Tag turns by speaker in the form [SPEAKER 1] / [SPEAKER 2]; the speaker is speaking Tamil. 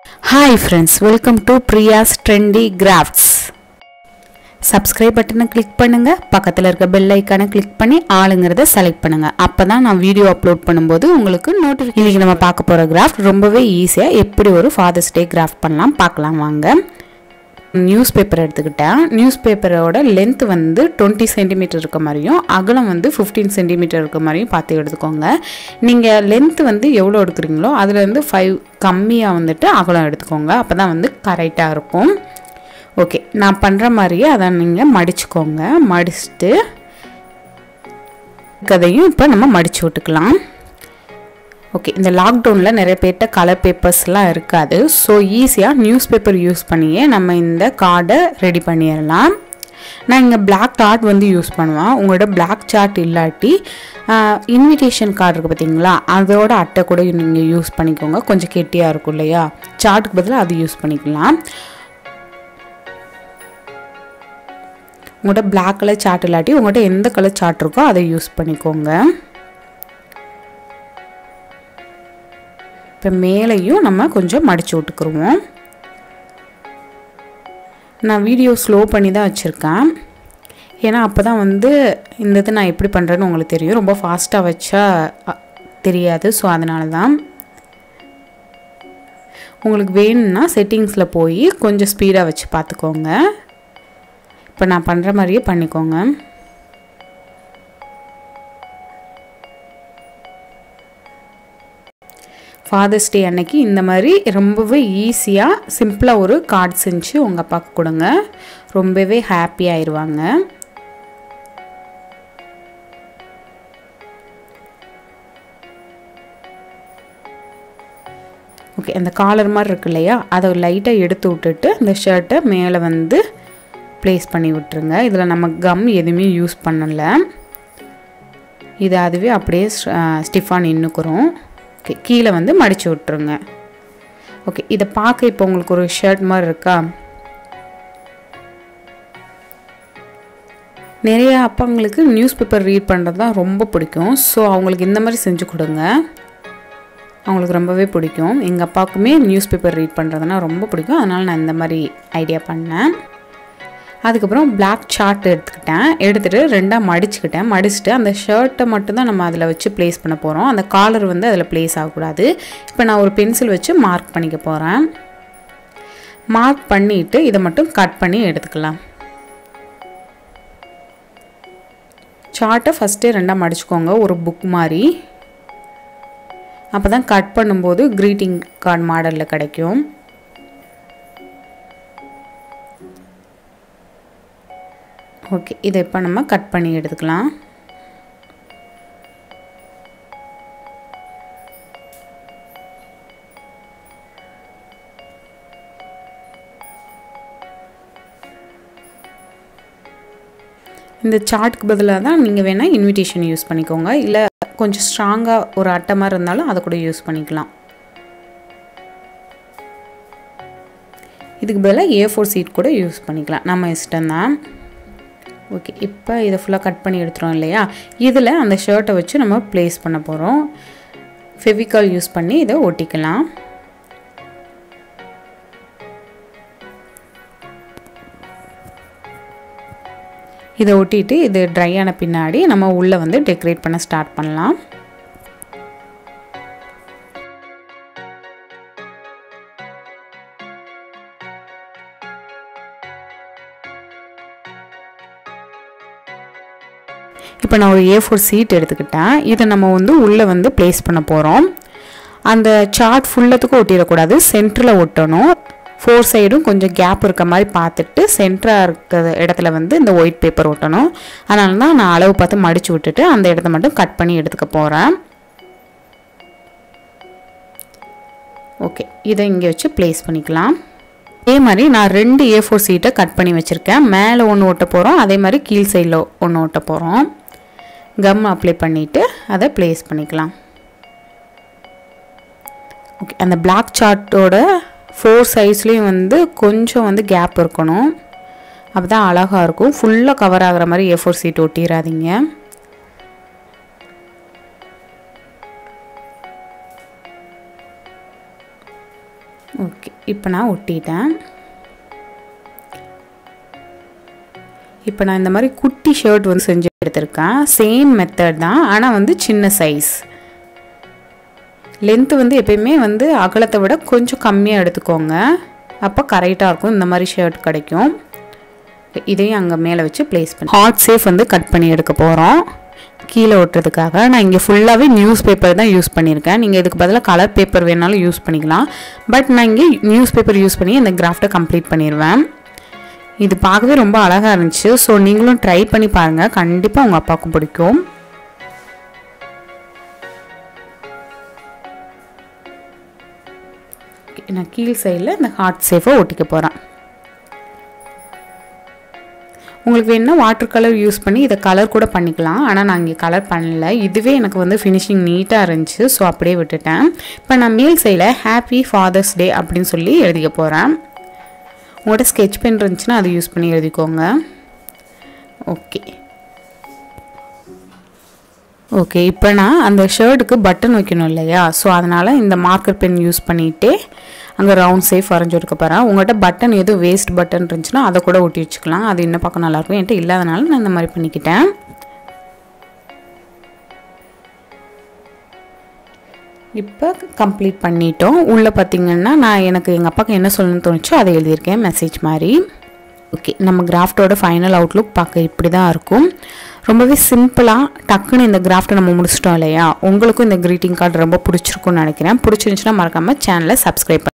[SPEAKER 1] hi friends welcome to Priya's trendy crafts subscribe பட்டனை கிளிக் பண்ணுங்க பக்கத்தில் இருக்க பெல் ஐக்கானை கிளிக் பண்ணி ஆளுங்கிறத செலக்ட் பண்ணுங்க அப்போ தான் நான் வீடியோ அப்லோட் பண்ணும்போது உங்களுக்கு நோட்டிஃபிகேஷன் இன்னைக்கு நம்ம பார்க்க போகிற கிராஃப்ட் ரொம்பவே ஈஸியாக எப்படி ஒரு ஃபாதர்ஸ் டே கிராஃப்ட் பண்ணலாம் பார்க்கலாம் வாங்க நியூஸ் பேப்பர் எடுத்துக்கிட்டேன் நியூஸ் பேப்பரோட லென்த் வந்து டுவெண்ட்டி சென்டிமீட்டர் இருக்க மாதிரியும் அகலம் வந்து ஃபிஃப்டீன் சென்டிமீட்டர் இருக்க மாதிரியும் பார்த்து எடுத்துக்கோங்க நீங்கள் லென்த் வந்து எவ்வளோ எடுக்கிறீங்களோ அதுலேருந்து ஃபைவ் கம்மியாக வந்துட்டு அகலம் எடுத்துக்கோங்க அப்போ தான் வந்து கரெக்டாக இருக்கும் ஓகே நான் பண்ணுற மாதிரியே அதை நீங்கள் மடிச்சுக்கோங்க மடிச்சுட்டு கதையும் இப்போ நம்ம மடித்து விட்டுக்கலாம் ஓகே இந்த லாக்டவுனில் நிறைய பேர்கிட்ட கலர் பேப்பர்ஸ்லாம் இருக்காது ஸோ ஈஸியாக நியூஸ் பேப்பர் யூஸ் பண்ணியே நம்ம இந்த கார்டை ரெடி பண்ணிடலாம் நான் இங்கே பிளாக் சார்ட் வந்து யூஸ் பண்ணுவேன் உங்களோட பிளாக் சார்ட் இல்லாட்டி இன்விடேஷன் கார்டு இருக்குது பார்த்தீங்களா அதோட அட்டை கூட நீங்கள் யூஸ் பண்ணிக்கோங்க கொஞ்சம் கெட்டியாக இருக்கும் இல்லையா சார்ட்டுக்கு பதிலாக அது யூஸ் பண்ணிக்கலாம் உங்கள்கிட்ட பிளாக் கலர் சார்ட் இல்லாட்டி உங்கள்கிட்ட எந்த கலர் சார்ட் இருக்கோ அதை யூஸ் பண்ணிக்கோங்க இப்போ மேலேயும் நம்ம கொஞ்சம் மடித்து விட்டுக்குருவோம் நான் வீடியோ ஸ்லோ பண்ணி தான் வச்சுருக்கேன் ஏன்னா அப்போ தான் வந்து இந்த இது நான் எப்படி பண்ணுறேன்னு உங்களுக்கு தெரியும் ரொம்ப ஃபாஸ்ட்டாக வச்சா தெரியாது ஸோ அதனால தான் உங்களுக்கு வேணும்னா செட்டிங்ஸில் போய் கொஞ்சம் ஸ்பீடாக வச்சு பார்த்துக்கோங்க இப்போ நான் பண்ணுற மாதிரியே பண்ணிக்கோங்க ஃபாதர்ஸ் டே அன்னைக்கு இந்த மாதிரி ரொம்பவே ஈஸியாக சிம்பிளாக ஒரு கார்டு செஞ்சு உங்கள் அப்பாவுக்கு கொடுங்க ரொம்பவே ஹாப்பி ஆயிடுவாங்க ஓகே அந்த காலர் மாதிரி இருக்கு இல்லையா அதை லைட்டாக எடுத்து விட்டுட்டு அந்த ஷர்ட்டை மேலே வந்து ப்ளேஸ் பண்ணி விட்டுருங்க இதில் நம்ம கம் எதுவுமே யூஸ் பண்ணலை இது அதுவே அப்படியே ஸ்டிஃபாக நின்றுக்குறோம் ஓகே கீழே வந்து மடித்து விட்ருங்க ஓகே இதை பார்க்க இப்போ உங்களுக்கு ஒரு ஷர்ட் மாதிரி இருக்கா நிறைய அப்பாங்களுக்கு நியூஸ் பேப்பர் ரீட் பண்ணுறது தான் ரொம்ப பிடிக்கும் ஸோ அவங்களுக்கு இந்த மாதிரி செஞ்சு கொடுங்க அவங்களுக்கு ரொம்பவே பிடிக்கும் எங்கள் அப்பாவுக்குமே நியூஸ் பேப்பர் ரீட் பண்ணுறதுனா ரொம்ப பிடிக்கும் அதனால் நான் இந்த மாதிரி ஐடியா பண்ணேன் அதுக்கப்புறம் பிளாக் சார்ட் எடுத்துக்கிட்டேன் எடுத்துகிட்டு ரெண்டாக மடிச்சுக்கிட்டேன் மடிச்சுட்டு அந்த ஷர்ட்டை மட்டும்தான் நம்ம அதில் வச்சு ப்ளேஸ் பண்ண போகிறோம் அந்த காலர் வந்து அதில் ப்ளேஸ் ஆகக்கூடாது இப்போ நான் ஒரு பென்சில் வச்சு மார்க் பண்ணிக்க போகிறேன் மார்க் பண்ணிவிட்டு இதை மட்டும் கட் பண்ணி எடுத்துக்கலாம் சார்ட்டை ஃபஸ்ட்டே ரெண்டாக மடிச்சுக்கோங்க ஒரு புக் மாதிரி அப்போ தான் கட் பண்ணும்போது க்ரீட்டிங் கார்டு மாடலில் கிடைக்கும் ஓகே இதை இப்போ நம்ம கட் பண்ணி எடுத்துக்கலாம் இந்த சார்ட்டுக்கு பதிலாக தான் நீங்கள் வேணால் இன்விடேஷன் யூஸ் பண்ணிக்கோங்க இல்லை கொஞ்சம் ஸ்ட்ராங்காக ஒரு அட்டை மாதிரி இருந்தாலும் அதை கூட யூஸ் பண்ணிக்கலாம் இதுக்கு பதிலாக ஏ ஃபோர் சீட் கூட யூஸ் பண்ணிக்கலாம் நம்ம இஷ்டம்தான் ஓகே இப்போ இதை ஃபுல்லாக கட் பண்ணி எடுத்துகிறோம் இல்லையா இதில் அந்த ஷர்ட்டை வச்சு நம்ம ப்ளேஸ் பண்ண போகிறோம் ஃபெவிகால் யூஸ் பண்ணி இதை ஒட்டிக்கலாம் இதை ஒட்டிட்டு இது ட்ரை ஆன பின்னாடி நம்ம உள்ளே வந்து டெக்கரேட் பண்ண ஸ்டார்ட் பண்ணலாம் இப்போ நான் ஒரு ஏ ஃபோர் சீட் எடுத்துக்கிட்டேன் இதை நம்ம வந்து உள்ளே வந்து ப்ளேஸ் பண்ண போகிறோம் அந்த சார்ட் ஃபுல்லத்துக்கும் ஒட்டிடக்கூடாது சென்டரில் ஒட்டணும் ஃபோர் சைடும் கொஞ்சம் கேப் இருக்க மாதிரி பார்த்துட்டு சென்டராக இருக்கிற இடத்துல வந்து இந்த ஒயிட் பேப்பர் ஒட்டணும் அதனால தான் நான் அளவு பார்த்து மடித்து விட்டுட்டு அந்த இடத்த மட்டும் கட் பண்ணி எடுத்துக்க போகிறேன் ஓகே இதை இங்கே வச்சு ப்ளேஸ் பண்ணிக்கலாம் அதே மாதிரி நான் ரெண்டு ஏ ஃபோர் சீட்டை கட் பண்ணி வச்சுருக்கேன் மேலே ஒன்று ஒட்ட போகிறோம் அதே மாதிரி கீழ் சைடில் ஒன்று ஒட்ட போகிறோம் கம் அப்ளை பண்ணிவிட்டு அதை ப்ளேஸ் பண்ணிக்கலாம் ஓகே அந்த பிளாக் சார்ட்டோட ஃபோர் சைஸ்லேயும் வந்து கொஞ்சம் வந்து கேப் இருக்கணும் அப்போ தான் அழகாக இருக்கும் ஃபுல்லாக கவர் ஆகிற மாதிரி ஏ ஃபோர் சீட் ஒட்டிடாதீங்க ஓகே இப்போ நான் ஒட்டிட்டேன் இப்போ நான் இந்த மாதிரி குட்டி ஷர்ட் வந்து செஞ்சு எடுத்திருக்கேன் சேம் மெத்தட் தான் ஆனால் வந்து சின்ன சைஸ் லென்த்து வந்து எப்பயுமே வந்து அகலத்தை விட கொஞ்சம் கம்மியாக எடுத்துக்கோங்க அப்போ கரெக்டாக இருக்கும் இந்த மாதிரி ஷர்ட் கிடைக்கும் இதையும் அங்கே மேலே வச்சு ப்ளேஸ் பண்ணி ஹாட் சேஃப் வந்து கட் பண்ணி எடுக்க போகிறோம் கீழே ஒட்டுறதுக்காக நான் இங்கே ஃபுல்லாகவே நியூஸ் பேப்பர் தான் யூஸ் பண்ணியிருக்கேன் நீங்கள் இதுக்கு பதிலாக கலர் பேப்பர் வேணாலும் யூஸ் பண்ணிக்கலாம் பட் நான் இங்கே நியூஸ் பேப்பர் யூஸ் பண்ணி இந்த கிராஃப்டை கம்ப்ளீட் பண்ணிடுவேன் இது பார்க்கவே ரொம்ப அழகாக இருந்துச்சு ஸோ நீங்களும் ட்ரை பண்ணி பாருங்கள் கண்டிப்பாக உங்கள் அப்பாவுக்கும் பிடிக்கும் நான் கீழ் சைடில் இந்த ஹார்ட் சேஃபை ஒட்டிக்க போகிறேன் உங்களுக்கு வேணுன்னா வாட்டர் கலர் யூஸ் பண்ணி இதை கலர் கூட பண்ணிக்கலாம் ஆனால் நான் இங்கே கலர் பண்ணல இதுவே எனக்கு வந்து ஃபினிஷிங் நீட்டாக இருந்துச்சு ஸோ அப்படியே விட்டுட்டேன் இப்போ நான் மேல் சைடில் ஹாப்பி ஃபாதர்ஸ் டே அப்படின்னு சொல்லி எழுதிக்க போகிறேன் உங்கள்கிட்ட ஸ்கெட்ச் பென் இருந்துச்சுன்னா அதை யூஸ் பண்ணி எழுதிக்கோங்க ஓகே ஓகே இப்போ நான் அந்த ஷர்ட்டுக்கு பட்டன் வைக்கணும் இல்லையா ஸோ அதனால் இந்த மார்க்கர் பென் யூஸ் பண்ணிகிட்டே அங்கே ரவுண்ட் சேஃப் வரைஞ்சி எடுக்க போகிறேன் உங்கள்கிட்ட பட்டன் எதுவும் வேஸ்ட் பட்டன் இருந்துச்சுன்னா அதை கூட ஒட்டி வச்சுக்கலாம் அது இன்னும் பார்க்க நல்லாயிருக்கும் என்கிட்ட இல்லாதனால நான் இந்த மாதிரி பண்ணிக்கிட்டேன் இப்போ கம்ப்ளீட் பண்ணிட்டோம் உள்ளே பார்த்தீங்கன்னா நான் எனக்கு எங்கள் அப்பாவுக்கு என்ன சொல்லணும்னு தோணுச்சோ அதை எழுதியிருக்கேன் மெசேஜ் மாதிரி ஓகே நம்ம கிராஃப்டோட ஃபைனல் அவுட்லுக் பார்க்க இப்படி தான் இருக்கும் ரொம்பவே சிம்பிளாக டக்குன்னு இந்த கிராஃப்ட்டை நம்ம முடிச்சிட்டோம் இல்லையா உங்களுக்கும் இந்த க்ரீட்டிங் கார்டு ரொம்ப பிடிச்சிருக்கும்னு நினைக்கிறேன் பிடிச்சிருந்துச்சுன்னா மறக்காமல் சேனலை சப்ஸ்கிரைப்